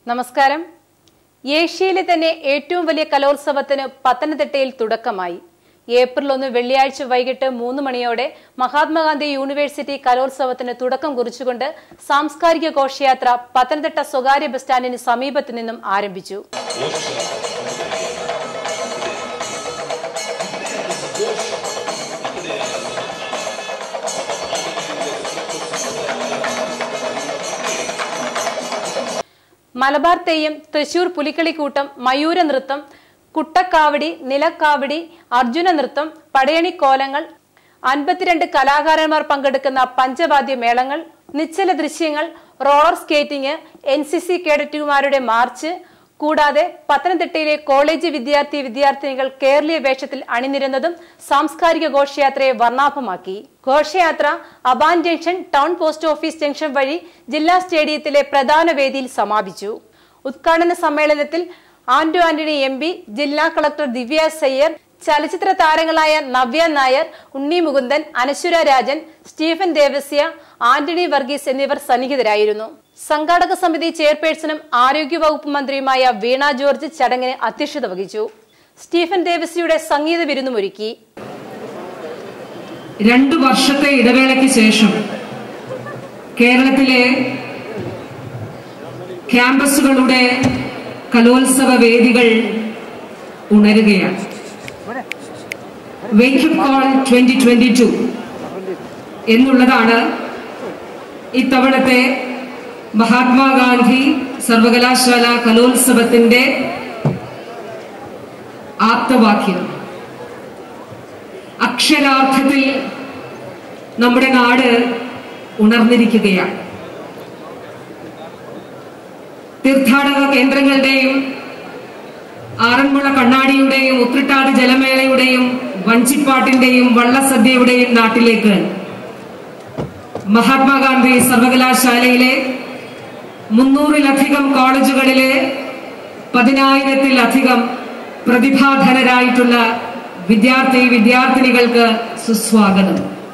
നമസ്കാരം ഏഷ്യയിലെ തന്നെ ഏറ്റവും വലിയ കലോത്സവത്തിന് പത്തനംതിട്ടയിൽ തുടക്കമായി ഏപ്രിൽ ഒന്ന് വെള്ളിയാഴ്ച വൈകിട്ട് മൂന്ന് മണിയോടെ മഹാത്മാഗാന്ധി യൂണിവേഴ്സിറ്റി കലോത്സവത്തിന് തുടക്കം കുറിച്ചുകൊണ്ട് സാംസ്കാരിക ഘോഷയാത്ര പത്തനംതിട്ട സ്വകാര്യ ബസ് സ്റ്റാൻഡിന് സമീപത്തു നിന്നും ആരംഭിച്ചു മലബാർ തെയ്യം തൃശൂർ പുലിക്കളിക്കൂട്ടം മയൂര നൃത്തം കുട്ടക്കാവടി നിലക്കാവടി അർജുന നൃത്തം പടയണിക്കോലങ്ങൾ അൻപത്തിരണ്ട് കലാകാരന്മാർ പങ്കെടുക്കുന്ന പഞ്ചവാദ്യ മേളങ്ങൾ നിശ്ചല ദൃശ്യങ്ങൾ roller skating N C C കേഡറ്റുമാരുടെ മാർച്ച് കൂടാതെ പത്തനംതിട്ടയിലെ കോളേജ് വിദ്യാർത്ഥി വിദ്യാർത്ഥിനികൾ കേരളീയ വേഷത്തിൽ അണിനിരുന്നതും സാംസ്കാരിക ഘോഷയാത്രയെ വർണ്ണാഭമാക്കി ഘോഷയാത്ര Abaan junction town post office junction വഴി ജില്ലാ സ്റ്റേഡിയത്തിലെ പ്രധാന വേദിയിൽ സമാപിച്ചു ഉദ്ഘാടന സമ്മേളനത്തിൽ ആന്റോ ആന്റണി എം പി ജില്ലാ കളക്ടർ ദിവ്യ സയ്യർ ചലച്ചിത്ര താരങ്ങളായ നവ്യ നായർ ഉണ്ണി മുകുന്ദൻ അനശ്വര രാജൻ സ്റ്റീഫൻ ദേവസ്യ ആന്റണി വർഗീസ് എന്നിവർ സന്നിഹിതരായിരുന്നു സംഘാടക സമിതി ചെയർപേഴ്സണും ആരോഗ്യവകുപ്പ് മന്ത്രിയുമായ വീണ ജോർജ് ചടങ്ങിന് അധ്യക്ഷത വഹിച്ചു സ്റ്റീഫൻ ദേവസ്യയുടെ സംഗീത വിരുന്നുമൊരുക്കി രണ്ടു വർഷത്തെ ഇടവേളയ്ക്ക് ശേഷം കേരളത്തിലെ ക്യാമ്പസുകളുടെ കലോത്സവ വേദികൾ ഉണരുകയാണ് wake up call twenty twenty two എന്നുള്ളതാണ് ഇത്തവണത്തെ മഹാത്മാഗാന്ധി സർവകലാശാല കലോത്സവത്തിന്റെ ആപ്തവാക്യം അക്ഷരാർത്ഥത്തിൽ നമ്മുടെ നാട് ഉണർന്നിരിക്കുകയാണ് തീർത്ഥാടക കേന്ദ്രങ്ങളുടെയും ആറന്മുള കണ്ണാടിയുടെയും ഉത്രിട്ടാട് ജലമേളയുടെയും വഞ്ചിപ്പാട്ടിന്റെയും വള്ളസദ്യയുടെയും നാട്ടിലേക്ക് മഹാത്മാഗാന്ധി സർവകലാശാലയിലെ മുന്നൂറിലധികം കോളേജുകളിലെ പതിനായിരത്തിലധികം പ്രതിഭാധനരായിട്ടുള്ള വിദ്യാർത്ഥി വിദ്യാർത്ഥിനികൾക്ക് സുസ്വാഗതം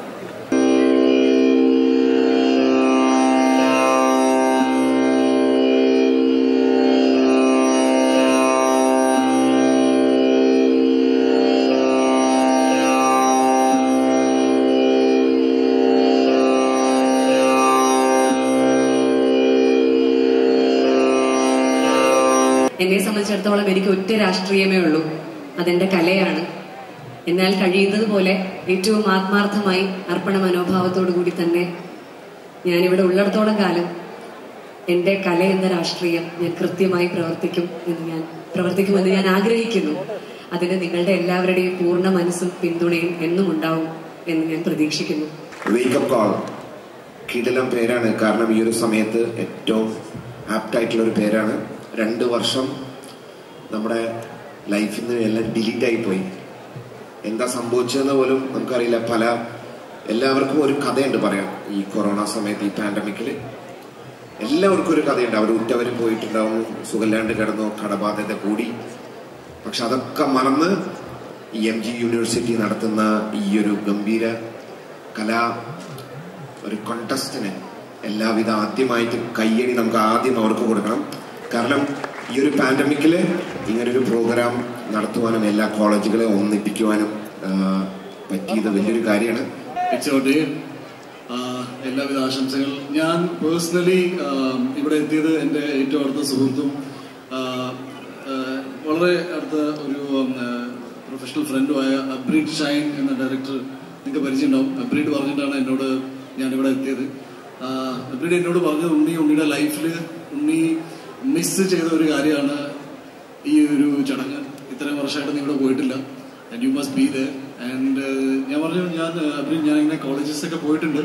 എന്നെ സംബന്ധിച്ചിടത്തോളം എനിക്ക് ഒറ്റ രാഷ്ട്രീയമേ ഉള്ളൂ അതെന്റെ കലയാണ് എന്നാൽ കഴിയുന്നത് പോലെ ഏറ്റവും ആത്മാർത്ഥമായി അർപ്പണ മനോഭാവത്തോടു കൂടി തന്നെ ഞാനിവിടെ ഉള്ളിടത്തോളം കാലം എന്റെ കല എന്ന രാഷ്ട്രീയം ഞാൻ കൃത്യമായി പ്രവർത്തിക്കും എന്ന് ഞാൻ പ്രവർത്തിക്കുമെന്ന് ഞാൻ ആഗ്രഹിക്കുന്നു അതിന് നിങ്ങളുടെ എല്ലാവരുടെയും പൂർണ്ണ മനസ്സും പിന്തുണയും എന്നും ഉണ്ടാവും എന്ന് ഞാൻ പ്രതീക്ഷിക്കുന്നു വേക്കപ്പ് കോൾ കിടിലം പേരാണ് കാരണം ഈ ഒരു സമയത്ത് ഏറ്റവും ആപ്റ്റ് ആയിട്ടുള്ള ഒരു പേരാണ് രണ്ട് വർഷം നമ്മുടെ ലൈഫിൽ നിന്ന് എല്ലാം ഡിലീറ്റ് ആയി പോയി എന്താ സംഭവിച്ചതെന്ന് പോലും നമുക്കറിയില്ല പല എല്ലാവർക്കും ഒരു കഥയുണ്ട് പറയാം ഈ കൊറോണ സമയത്ത് ഈ പാൻഡമിക്കിൽ എല്ലാവർക്കും ഒരു കഥയുണ്ട് അവർ ഉറ്റവർ പോയിട്ടുണ്ടാവും സുഖമില്ലാണ്ട് കിടന്നു കടബാധ്യത കൂടി പക്ഷെ അതൊക്കെ മറന്ന് ഈ എം ജി യൂണിവേഴ്സിറ്റി നടത്തുന്ന ഈ ഒരു ഗംഭീര കലാ ഒരു കോണ്ടസ്റ്റിന് എല്ലാവിധ ആദ്യമായിട്ട് കയ്യടി നമുക്ക് ആദ്യം അവർക്ക് കൊടുക്കണം കാരണം ഈ ഒരു പാൻഡമിക്കില് ഇങ്ങനൊരു പ്രോഗ്രാം നടത്തുവാനും എല്ലാ കോളേജുകളെ ഒന്നിപ്പിക്കുവാനും ആ, പറ്റിയത് വലിയൊരു കാര്യമാണ് ഇറ്റ്സ് യുവർ ഡേ എല്ലാവിധ ആശംസകൾ ഞാൻ പേഴ്സണലി ഇവിടെ എത്തിയത് എൻ്റെ ഏറ്റവും അടുത്ത സുഹൃത്തും ആ, ആ, വളരെ അടുത്ത ഒരു പ്രൊഫഷണൽ ഫ്രണ്ടുമായ അബ്രീഡ് ഷൈൻ എന്ന ഡയറക്ടർ നിങ്ങൾക്ക് പരിചയമുണ്ടാവും അബ്രീഡ് പറഞ്ഞിട്ടാണ് എന്നോട് ഞാനിവിടെ എത്തിയത് ആ, അബ്രീഡ് എന്നോട് പറഞ്ഞത് ഉണ്ണി ഉണ്ണിയുടെ ലൈഫിൽ ഉണ്ണി മിസ് ചെയ്ത ഒരു കാര്യമാണ് ഈ ഒരു ചടങ്ങ് ഇത്രയും വർഷമായിട്ട് നീ ഇവിടെ പോയിട്ടില്ല and you must be there and ഞാൻ പറഞ്ഞു ഞാൻ അവർ ഞാൻ ഇങ്ങനെ കോളേജസ് ഒക്കെ പോയിട്ടുണ്ട്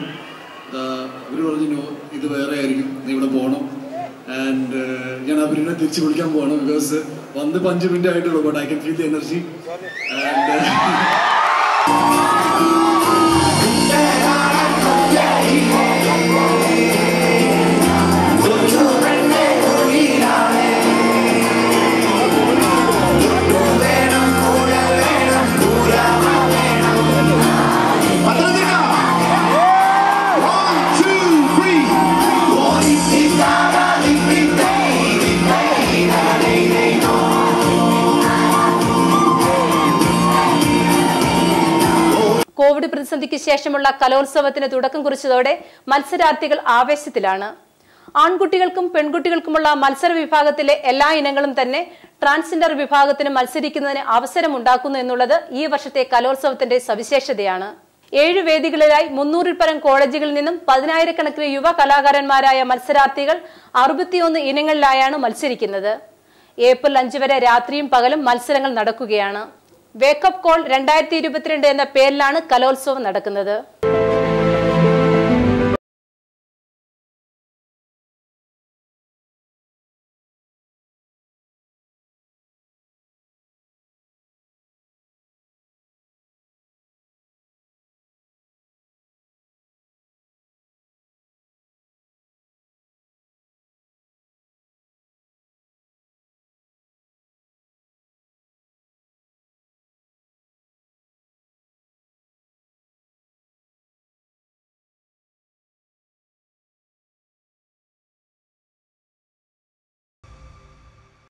അവർ പറഞ്ഞു നോ ഇത് വേറെ ആയിരിക്കും നീ ഇവിടെ പോകണം ആൻഡ് ഞാൻ അവരിനെ തിരിച്ച് വിളിക്കാൻ പോകണം ബിക്കോസ് വന്ന് ഇപ്പൊ അഞ്ച് മിനിറ്റ് ആയിട്ടുള്ളൂ but I can feel the energy and One, two, three. Covid പ്രതിസന്ധിക്ക് ശേഷമുള്ള കലോത്സവത്തിന് തുടക്കം കുറിച്ചതോടെ മത്സരാർത്ഥികൾ ആവേശത്തിലാണ് ആൺകുട്ടികൾക്കും പെൺകുട്ടികൾക്കുമുള്ള മത്സര വിഭാഗത്തിലെ എല്ലാ ഇനങ്ങളും തന്നെ ട്രാൻസ്ജെൻഡർ വിഭാഗത്തിന് മത്സരിക്കുന്നതിന് അവസരമുണ്ടാക്കുന്നു എന്നുള്ളത് ഈ വർഷത്തെ കലോത്സവത്തിന്റെ സവിശേഷതയാണ് ഏഴ് വേദികളിലായി മുന്നൂറിൽ പരം കോളേജുകളിൽ നിന്നും പതിനായിരക്കണക്കിന് യുവ കലാകാരന്മാരായ മത്സരാർത്ഥികൾ അറുപത്തിയൊന്ന് ഇനങ്ങളിലായാണ് മത്സരിക്കുന്നത് ഏപ്രിൽ അഞ്ച് വരെ രാത്രിയും പകലും മത്സരങ്ങൾ നടക്കുകയാണ് വേക്കപ്പ് കോൾ രണ്ടായിരത്തി ഇരുപത്തിരണ്ട് എന്ന പേരിലാണ് കലോത്സവം നടക്കുന്നത്